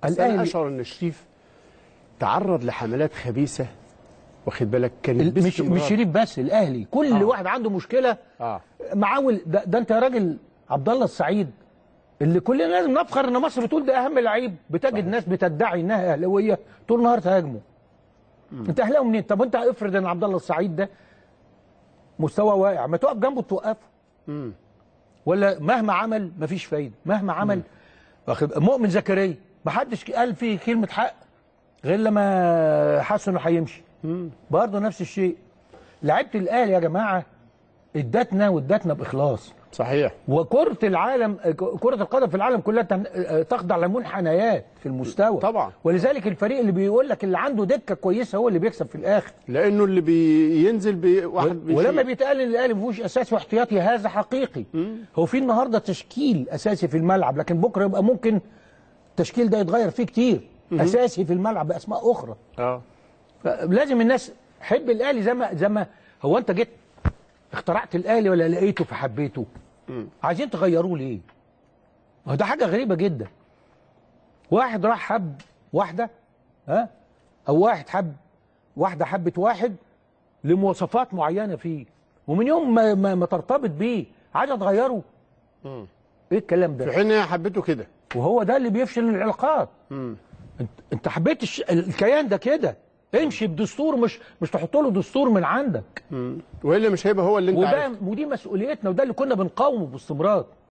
بس انا الأهلي- اشعر ان شريف تعرض لحملات خبيثه واخد بالك كانت ال- مش باستمرار. مش شريف بس الاهلي كل آه. واحد عنده مشكله اه معاول ده, ده انت يا راجل عبد الله السعيد اللي كلنا لازم نفخر ان مصر بتقول ده اهم لعيب بتجد ناس بتدعي انها اهلاويه طول النهار تهاجمه انت اهلاوي منين طب انت افرض ان عبد الله السعيد ده مستوى واقع ما تقف جنبه توقفه مم. ولا مهما عمل مفيش فايده مهما عمل واخد مؤمن زكريا ما حدش قال فيه كلمه حق غير لما حس انه هيمشي برضه نفس الشيء لعيبه الاهلي يا جماعه ادتنا وادتنا باخلاص صحيح وكرة العالم كرة القدم في العالم كلها تن- تخضع لمنحنيات في المستوى طبعا. ولذلك الفريق اللي بيقول لك اللي عنده دكة كويسة هو اللي بيكسب في الآخر لانه اللي بينزل بي واحد ولما بيشيل. بيتقال ان الاهلي ما فيهوش اساسي واحتياطي هذا حقيقي هو في النهارده تشكيل اساسي في الملعب لكن بكره يبقى ممكن التشكيل ده يتغير فيه كتير اساسي في الملعب باسماء اخرى اه لازم الناس حب الاهلي زي ما زي ما هو انت جيت اخترعت الاهلي ولا لقيته فحبيته عايزين تغيروه ليه ما هو ده حاجه غريبه جدا واحد راح حب واحده ها او واحد حب واحده حبت واحد لمواصفات معينه فيه ومن يوم ما, ما, ما ترتبط بيه عايزه تغيره ايه الكلام في ده حين هي حبته كده وهو ده اللي بيفشل العلاقات انت انت حبيت الش... الكيان ده كده امشي بدستور مش مش تحط له دستور من عندك والا مش هيبقى هو اللي انت وده عارف ودي مسؤوليتنا وده اللي كنا بنقاومه باستمرار